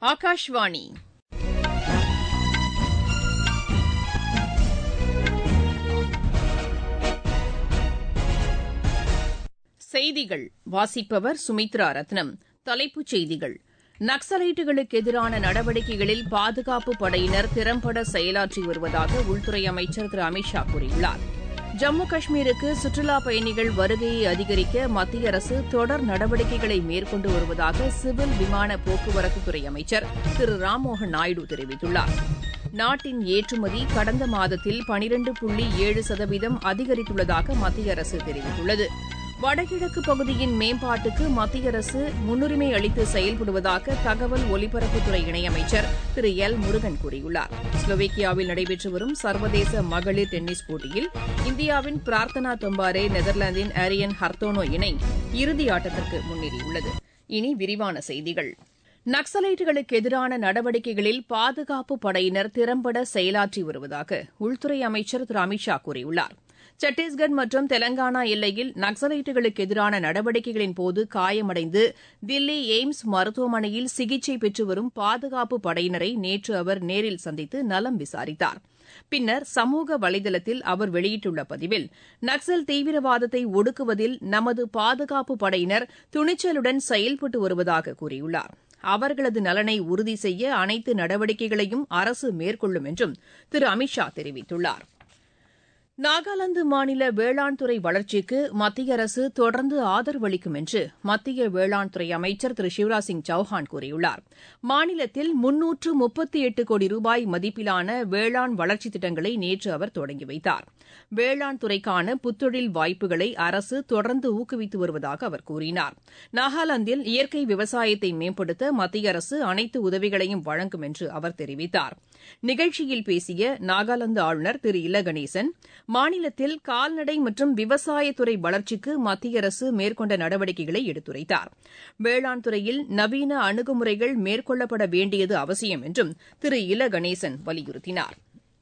ஆகாஷ்வாணி செய்திகள் வாசிப்பவர் சுமித்ரா ரத்னம் தலைப்புச் செய்திகள் நக்சலைட்டுகளுக்கு எதிரான நடவடிக்கைகளில் பாதுகாப்பு படையினர் திறம்பட செயலாற்றி வருவதாக உள்துறை அமைச்சர் திரு அமித் ஷா கூறியுள்ளார் ஜம்மு காஷ்மீருக்கு சுற்றுலாப் பயணிகள் வருகையை அதிகரிக்க மத்திய அரசு தொடர் நடவடிக்கைகளை மேற்கொண்டு வருவதாக சிவில் விமான போக்குவரத்துத்துறை அமைச்சர் திரு ராம்மோகன் நாயுடு தெரிவித்துள்ளார் நாட்டின் ஏற்றுமதி கடந்த மாதத்தில் பனிரண்டு புள்ளி ஏழு சதவீதம் அதிகரித்துள்ளதாக மத்திய அரசு தெரிவித்துள்ளது வடகிழக்கு பகுதியின் மேம்பாட்டுக்கு மத்திய அரசு முன்னுரிமை அளித்து செயல்படுவதாக தகவல் ஒலிபரப்புத்துறை இணையமைச்சர் திரு எல் முருகன் கூறியுள்ளார் ஸ்லோவேக்கியாவில் நடைபெற்று வரும் சர்வதேச மகளிர் டென்னிஸ் போட்டியில் இந்தியாவின் பிரார்த்தனா தொம்பாரே நெதர்லாந்தின் ஆரியன் ஹர்தோனோ இணை இறுதி ஆட்டத்திற்கு முன்னேறியுள்ளது இனி விரிவான செய்திகள் நக்சலைட்டுகளுக்கு எதிரான நடவடிக்கைகளில் பாதுகாப்பு படையினர் திறம்பட செயலாற்றி வருவதாக உள்துறை அமைச்சர் திரு அமித் ஷா கூறியுள்ளார் சத்தீஸ்கர் மற்றும் தெலங்கானா எல்லையில் நக்சலைட்டுகளுக்கு எதிரான நடவடிக்கைகளின் போது காயமடைந்து தில்லி எய்ம்ஸ் மருத்துவமனையில் சிகிச்சை பெற்று வரும் பாதுகாப்பு படையினரை நேற்று அவர் நேரில் சந்தித்து நலம் விசாரித்தார் பின்னர் சமூக வலைதளத்தில் அவர் வெளியிட்டுள்ள பதிவில் நக்சல் தீவிரவாதத்தை ஒடுக்குவதில் நமது பாதுகாப்பு படையினர் துணிச்சலுடன் செயல்பட்டு வருவதாக கூறியுள்ளார் அவர்களது நலனை உறுதி செய்ய அனைத்து நடவடிக்கைகளையும் அரசு மேற்கொள்ளும் என்றும் திரு அமித் ஷா தெரிவித்துள்ளார் நாகாலாந்து மாநில வேளாண் துறை வளர்ச்சிக்கு மத்திய அரசு தொடர்ந்து ஆதரவு அளிக்கும் என்று மத்திய வேளாண் துறை அமைச்சர் திரு சிவராஜ் சிங் சௌஹான் கூறியுள்ளார் மாநிலத்தில் முன்னூற்று முப்பத்தி எட்டு கோடி ரூபாய் மதிப்பிலான வேளாண் வளர்ச்சித் திட்டங்களை நேற்று அவர் தொடங்கி வைத்தார் வேளாண் துறைக்கான புத்தொழில் வாய்ப்புகளை அரசு தொடர்ந்து ஊக்குவித்து வருவதாக அவர் கூறினார் நாகாலாந்தில் இயற்கை விவசாயத்தை மேம்படுத்த மத்திய அரசு அனைத்து உதவிகளையும் வழங்கும் என்று அவர் தெரிவித்தார் நிகழ்ச்சியில் பேசிய நாகாலாந்து ஆளுநர் திரு இல கணேசன் மாநிலத்தில் கால்நடை மற்றும் விவசாயத்துறை வளர்ச்சிக்கு மத்திய அரசு மேற்கொண்ட நடவடிக்கைகளை எடுத்துரைத்தார் வேளாண் துறையில் நவீன அணுகுமுறைகள் மேற்கொள்ளப்பட வேண்டியது அவசியம் என்றும் திரு இல கணேசன் வலியுறுத்தினார்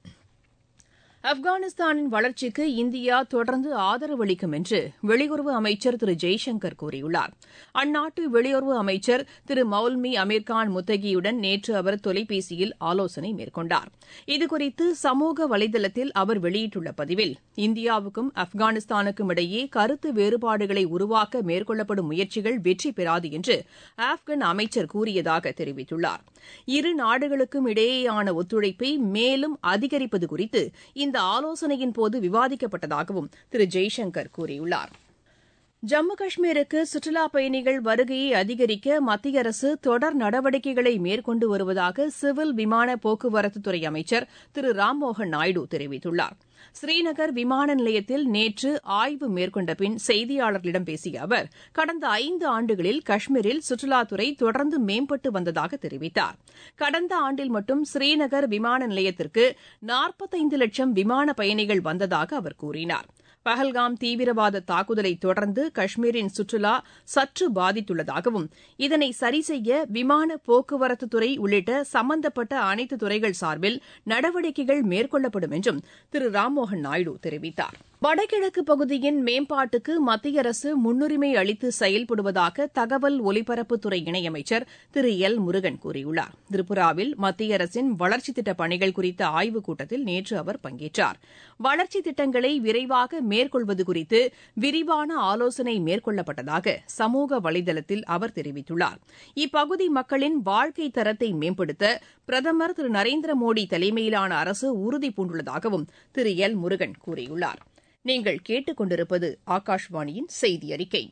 ஆப்கானிஸ்தானின் வளர்ச்சிக்கு இந்தியா தொடர்ந்து ஆதரவு அளிக்கும் என்று வெளியுறவு அமைச்சர் திரு ஜெய்சங்கர் கூறியுள்ளார் அந்நாட்டு வெளியுறவு அமைச்சர் திரு மௌல்மி அமீர்கான் முத்தகியுடன் நேற்று அவர் தொலைபேசியில் ஆலோசனை மேற்கொண்டார் இதுகுறித்து சமூக வலைதளத்தில் அவர் வெளியிட்டுள்ள பதிவில் இந்தியாவுக்கும் ஆப்கானிஸ்தானுக்கும் இடையே கருத்து வேறுபாடுகளை உருவாக்க மேற்கொள்ளப்படும் முயற்சிகள் வெற்றி பெறாது என்று ஆப்கன் அமைச்சர் கூறியதாக தெரிவித்துள்ளார் இரு நாடுகளுக்கும் இடையேயான ஒத்துழைப்பை மேலும் அதிகரிப்பது குறித்து இந்த ஆலோசனையின் போது விவாதிக்கப்பட்டதாகவும் திரு ஜெய்சங்கர் கூறியுள்ளார் ஜம்மு காஷ்மீருக்கு சுற்றுலாப் பயணிகள் வருகையை அதிகரிக்க மத்திய அரசு தொடர் நடவடிக்கைகளை மேற்கொண்டு வருவதாக சிவில் விமான போக்குவரத்துத்துறை அமைச்சர் திரு ராம்மோகன் நாயுடு தெரிவித்துள்ளார் ஸ்ரீநகர் விமான நிலையத்தில் நேற்று ஆய்வு மேற்கொண்ட பின் செய்தியாளர்களிடம் பேசிய அவர் கடந்த ஐந்து ஆண்டுகளில் காஷ்மீரில் சுற்றுலாத்துறை தொடர்ந்து மேம்பட்டு வந்ததாக தெரிவித்தார் கடந்த ஆண்டில் மட்டும் ஸ்ரீநகர் விமான நிலையத்திற்கு நாற்பத்தைந்து லட்சம் விமான பயணிகள் வந்ததாக அவர் கூறினார் பஹல்காம் தீவிரவாத தாக்குதலை தொடர்ந்து காஷ்மீரின் சுற்றுலா சற்று பாதித்துள்ளதாகவும் இதனை சரிசெய்ய விமான போக்குவரத்துத்துறை உள்ளிட்ட சம்பந்தப்பட்ட அனைத்து துறைகள் சார்பில் நடவடிக்கைகள் மேற்கொள்ளப்படும் என்றும் திரு ராம்மோகன் நாயுடு தெரிவித்தார் வடகிழக்கு பகுதியின் மேம்பாட்டுக்கு மத்திய அரசு முன்னுரிமை அளித்து செயல்படுவதாக தகவல் ஒலிபரப்புத்துறை இணையமைச்சர் திரு எல் முருகன் கூறியுள்ளார் திரிபுராவில் மத்திய அரசின் வளர்ச்சித் திட்டப் பணிகள் குறித்த ஆய்வுக் கூட்டத்தில் நேற்று அவர் பங்கேற்றார் வளர்ச்சித் திட்டங்களை விரைவாக மேற்கொள்வது குறித்து விரிவான ஆலோசனை மேற்கொள்ளப்பட்டதாக சமூக வலைதளத்தில் அவர் தெரிவித்துள்ளார் இப்பகுதி மக்களின் வாழ்க்கை தரத்தை மேம்படுத்த பிரதமர் திரு நரேந்திர மோடி தலைமையிலான அரசு உறுதி பூண்டுள்ளதாகவும் திரு எல் முருகன் கூறியுள்ளார் நீங்கள் கேட்டுக்கொண்டிருப்பது ஆகாஷ்வாணியின் செய்தி அறிக்கை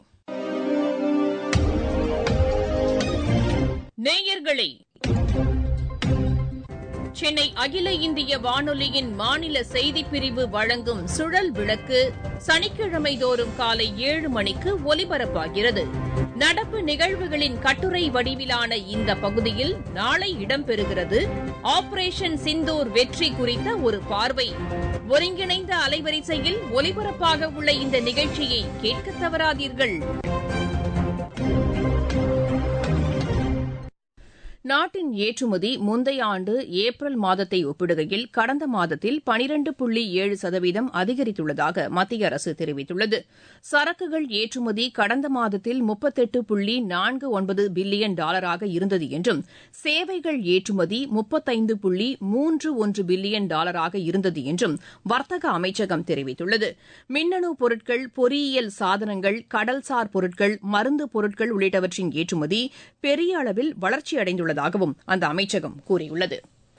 நேயர்களே சென்னை அகில இந்திய வானொலியின் மாநில செய்திப்பிரிவு வழங்கும் சுழல் விளக்கு சனிக்கிழமை தோறும் காலை ஏழு மணிக்கு ஒலிபரப்பாகிறது நடப்பு நிகழ்வுகளின் கட்டுரை வடிவிலான இந்த பகுதியில் நாளை இடம்பெறுகிறது ஆபரேஷன் சிந்தூர் வெற்றி குறித்த ஒரு பார்வை ஒருங்கிணைந்த அலைவரிசையில் ஒலிபரப்பாக உள்ள இந்த நிகழ்ச்சியை கேட்க தவறாதீர்கள் நாட்டின் ஏற்றுமதி முந்தைய ஆண்டு ஏப்ரல் மாதத்தை ஒப்பிடுகையில் கடந்த மாதத்தில் பனிரண்டு புள்ளி ஏழு சதவீதம் அதிகரித்துள்ளதாக மத்திய அரசு தெரிவித்துள்ளது சரக்குகள் ஏற்றுமதி கடந்த மாதத்தில் முப்பத்தெட்டு புள்ளி நான்கு ஒன்பது பில்லியன் டாலராக இருந்தது என்றும் சேவைகள் ஏற்றுமதி முப்பத்தைந்து புள்ளி மூன்று ஒன்று பில்லியன் டாலராக இருந்தது என்றும் வர்த்தக அமைச்சகம் தெரிவித்துள்ளது மின்னணு பொருட்கள் பொறியியல் சாதனங்கள் கடல்சார் பொருட்கள் மருந்து பொருட்கள் உள்ளிட்டவற்றின் ஏற்றுமதி பெரிய அளவில் வளர்ச்சியடைந்துள்ளது உள்ளதாகவும் அந்த அமைச்சகம் கூறியுள்ளது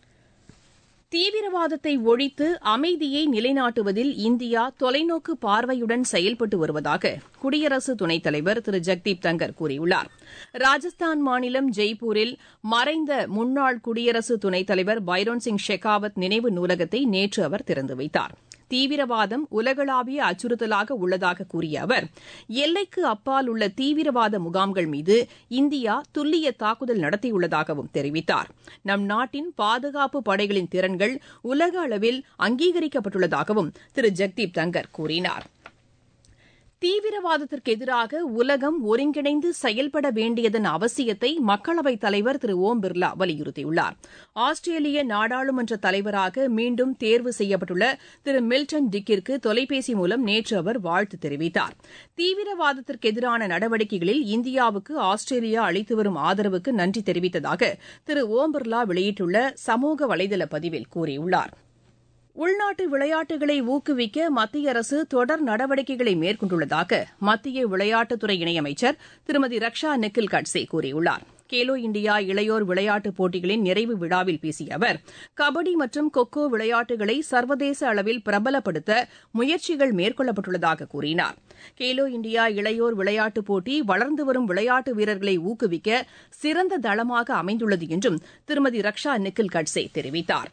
தீவிரவாதத்தை ஒழித்து அமைதியை நிலைநாட்டுவதில் இந்தியா தொலைநோக்கு பார்வையுடன் செயல்பட்டு வருவதாக குடியரசு துணைத் தலைவர் திரு ஜெக்தீப் தங்கர் கூறியுள்ளார் ராஜஸ்தான் மாநிலம் ஜெய்ப்பூரில் மறைந்த முன்னாள் குடியரசு துணைத் தலைவர் பைரோன் சிங் ஷெகாவத் நினைவு நூலகத்தை நேற்று அவர் திறந்து வைத்தார் தீவிரவாதம் உலகளாவிய அச்சுறுத்தலாக உள்ளதாக கூறிய அவர் எல்லைக்கு அப்பால் உள்ள தீவிரவாத முகாம்கள் மீது இந்தியா துல்லிய தாக்குதல் நடத்தியுள்ளதாகவும் தெரிவித்தார் நம் நாட்டின் பாதுகாப்பு படைகளின் திறன்கள் உலக அளவில் அங்கீகரிக்கப்பட்டுள்ளதாகவும் திரு ஜெக்தீப் தங்கர் கூறினார் தீவிரவாதத்திற்கு எதிராக உலகம் ஒருங்கிணைந்து செயல்பட வேண்டியதன் அவசியத்தை மக்களவைத் தலைவர் திரு ஓம் பிர்லா வலியுறுத்தியுள்ளார் ஆஸ்திரேலிய நாடாளுமன்ற தலைவராக மீண்டும் தேர்வு செய்யப்பட்டுள்ள திரு மில்டன் டிக்கிற்கு தொலைபேசி மூலம் நேற்று அவர் வாழ்த்து தெரிவித்தார் தீவிரவாதத்திற்கு எதிரான நடவடிக்கைகளில் இந்தியாவுக்கு ஆஸ்திரேலியா அளித்து வரும் ஆதரவுக்கு நன்றி தெரிவித்ததாக திரு ஓம் பிர்லா வெளியிட்டுள்ள சமூக வலைதள பதிவில் கூறியுள்ளார் உள்நாட்டு விளையாட்டுகளை ஊக்குவிக்க மத்திய அரசு தொடர் நடவடிக்கைகளை மேற்கொண்டுள்ளதாக மத்திய விளையாட்டுத்துறை இணையமைச்சர் திருமதி ரக்ஷா நிக்கில் கட்சே கூறியுள்ளார் கேலோ இண்டியா இளையோர் விளையாட்டுப் போட்டிகளின் நிறைவு விழாவில் பேசிய அவர் கபடி மற்றும் கொக்கோ விளையாட்டுகளை சர்வதேச அளவில் பிரபலப்படுத்த முயற்சிகள் மேற்கொள்ளப்பட்டுள்ளதாக கூறினார் கேலோ இண்டியா இளையோர் விளையாட்டுப் போட்டி வளர்ந்து வரும் விளையாட்டு வீரர்களை ஊக்குவிக்க சிறந்த தளமாக அமைந்துள்ளது என்றும் திருமதி ரக்ஷா நிக்கில் கட்சே தெரிவித்தாா்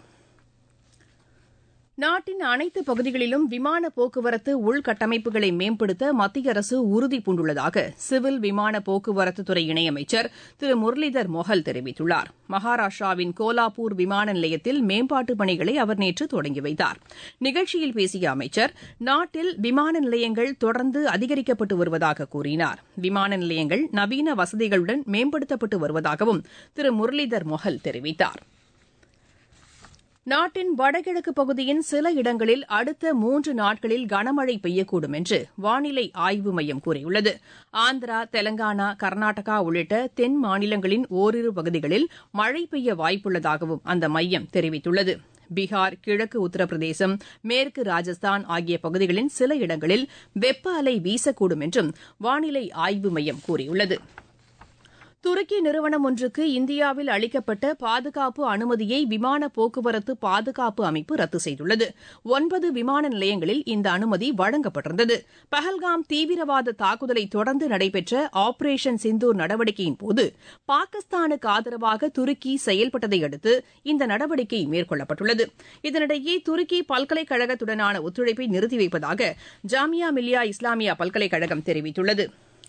நாட்டின் அனைத்து பகுதிகளிலும் விமான போக்குவரத்து உள்கட்டமைப்புகளை மேம்படுத்த மத்திய அரசு உறுதி பூண்டுள்ளதாக சிவில் விமான போக்குவரத்துத்துறை இணையமைச்சர் திரு முரளிதர் மொஹல் தெரிவித்துள்ளார் மகாராஷ்டிராவின் கோலாப்பூர் விமான நிலையத்தில் மேம்பாட்டுப் பணிகளை அவர் நேற்று தொடங்கி வைத்தார் நிகழ்ச்சியில் பேசிய அமைச்சர் நாட்டில் விமான நிலையங்கள் தொடர்ந்து அதிகரிக்கப்பட்டு வருவதாக கூறினார் விமான நிலையங்கள் நவீன வசதிகளுடன் மேம்படுத்தப்பட்டு வருவதாகவும் திரு முரளிதர் மொஹல் தெரிவித்தாா் நாட்டின் வடகிழக்கு பகுதியின் சில இடங்களில் அடுத்த மூன்று நாட்களில் கனமழை பெய்யக்கூடும் என்று வானிலை ஆய்வு மையம் கூறியுள்ளது ஆந்திரா தெலங்கானா கர்நாடகா உள்ளிட்ட தென் மாநிலங்களின் ஓரிரு பகுதிகளில் மழை பெய்ய வாய்ப்புள்ளதாகவும் அந்த மையம் தெரிவித்துள்ளது பீகார் கிழக்கு உத்தரப்பிரதேசம் மேற்கு ராஜஸ்தான் ஆகிய பகுதிகளின் சில இடங்களில் வெப்ப அலை வீசக்கூடும் என்றும் வானிலை ஆய்வு மையம் கூறியுள்ளது துருக்கி நிறுவனம் ஒன்றுக்கு இந்தியாவில் அளிக்கப்பட்ட பாதுகாப்பு அனுமதியை விமான போக்குவரத்து பாதுகாப்பு அமைப்பு ரத்து செய்துள்ளது ஒன்பது விமான நிலையங்களில் இந்த அனுமதி வழங்கப்பட்டிருந்தது பஹல்காம் தீவிரவாத தாக்குதலை தொடர்ந்து நடைபெற்ற ஆபரேஷன் சிந்தூர் நடவடிக்கையின் போது பாகிஸ்தானுக்கு ஆதரவாக துருக்கி செயல்பட்டதை அடுத்து இந்த நடவடிக்கை மேற்கொள்ளப்பட்டுள்ளது இதனிடையே துருக்கி பல்கலைக்கழகத்துடனான ஒத்துழைப்பை நிறுத்தி வைப்பதாக ஜாமியா மில்லியா இஸ்லாமியா பல்கலைக்கழகம் தெரிவித்துள்ளது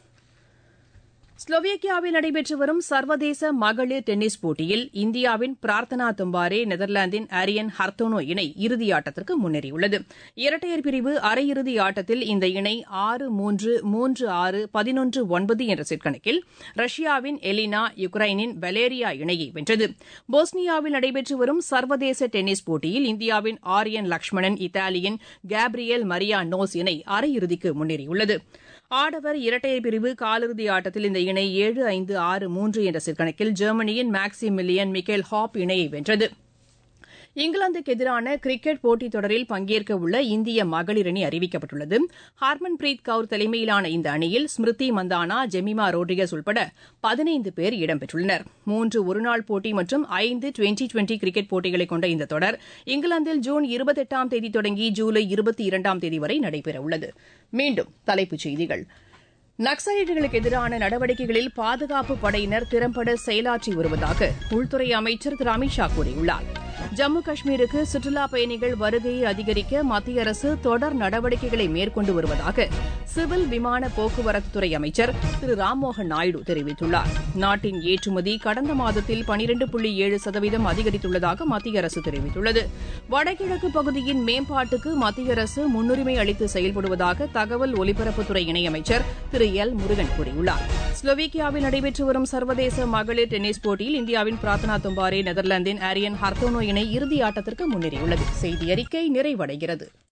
ஸ்லோவேக்கியாவில் நடைபெற்று வரும் சர்வதேச மகளிர் டென்னிஸ் போட்டியில் இந்தியாவின் பிரார்த்தனா தும்பாரே நெதர்லாந்தின் அரியன் ஹர்த்தோனோ இணை இறுதியாட்டத்திற்கு முன்னேறியுள்ளது இரட்டையர் பிரிவு அரையிறுதி ஆட்டத்தில் இந்த இணை ஆறு மூன்று மூன்று ஆறு பதினொன்று ஒன்பது என்ற செட் கணக்கில் ரஷ்யாவின் எலினா யுக்ரைனின் வலேரியா இணையை வென்றது போஸ்னியாவில் நடைபெற்று வரும் சர்வதேச டென்னிஸ் போட்டியில் இந்தியாவின் ஆரியன் லக்ஷ்மணன் இத்தாலியின் கேப்ரியல் மரியா நோஸ் இணை அரையிறுதிக்கு முன்னேறியுள்ளது ஆடவர் இரட்டையர் பிரிவு காலிறுதி ஆட்டத்தில் இந்த இணை ஏழு ஐந்து ஆறு மூன்று என்ற செட் கணக்கில் ஜெர்மனியின் மேக்ஸி மில்லியன் மிக்கேல் ஹாப் இணையை வென்றது இங்கிலாந்துக்கு எதிரான கிரிக்கெட் போட்டித் தொடரில் பங்கேற்க உள்ள இந்திய மகளிர் அணி அறிவிக்கப்பட்டுள்ளது ஹர்மன் பிரீத் கவுர் தலைமையிலான இந்த அணியில் ஸ்மிருதி மந்தானா ஜெமிமா ரோட்ரிகஸ் உட்பட பதினைந்து பேர் இடம்பெற்றுள்ளனர் மூன்று ஒருநாள் போட்டி மற்றும் ஐந்து டுவெண்டி டுவெண்டி கிரிக்கெட் போட்டிகளை கொண்ட இந்த தொடர் இங்கிலாந்தில் ஜூன் இருபத்தெட்டாம் தேதி தொடங்கி ஜூலை இருபத்தி இரண்டாம் தேதி வரை நடைபெறவுள்ளது மீண்டும் தலைப்புச் செய்திகள் நக்சலைட்டுகளுக்கு எதிரான நடவடிக்கைகளில் பாதுகாப்பு படையினர் திறம்பட செயலாற்றி வருவதாக உள்துறை அமைச்சர் திரு அமித்ஷா கூறியுள்ளார் ஜம்மு காஷ்மீருக்கு சுற்றுலா பயணிகள் வருகையை அதிகரிக்க மத்திய அரசு தொடர் நடவடிக்கைகளை மேற்கொண்டு வருவதாக சிவில் விமான போக்குவரத்துத்துறை அமைச்சர் திரு ராம்மோகன் நாயுடு தெரிவித்துள்ளார் நாட்டின் ஏற்றுமதி கடந்த மாதத்தில் பனிரண்டு புள்ளி ஏழு சதவீதம் அதிகரித்துள்ளதாக மத்திய அரசு தெரிவித்துள்ளது வடகிழக்கு பகுதியின் மேம்பாட்டுக்கு மத்திய அரசு முன்னுரிமை அளித்து செயல்படுவதாக தகவல் ஒலிபரப்புத்துறை இணையமைச்சர் திரு எல் முருகன் கூறியுள்ளார் ஸ்லோவேக்கியாவில் நடைபெற்று வரும் சர்வதேச மகளிர் டென்னிஸ் போட்டியில் இந்தியாவின் பிரார்த்தனா தும்பாரே நெதர்லாந்தின் ஆரியன் ஹர்தோனோ இணை இறுதி ஆட்டத்திற்கு முன்னேறியுள்ளது செய்தி அறிக்கை நிறைவடைகிறது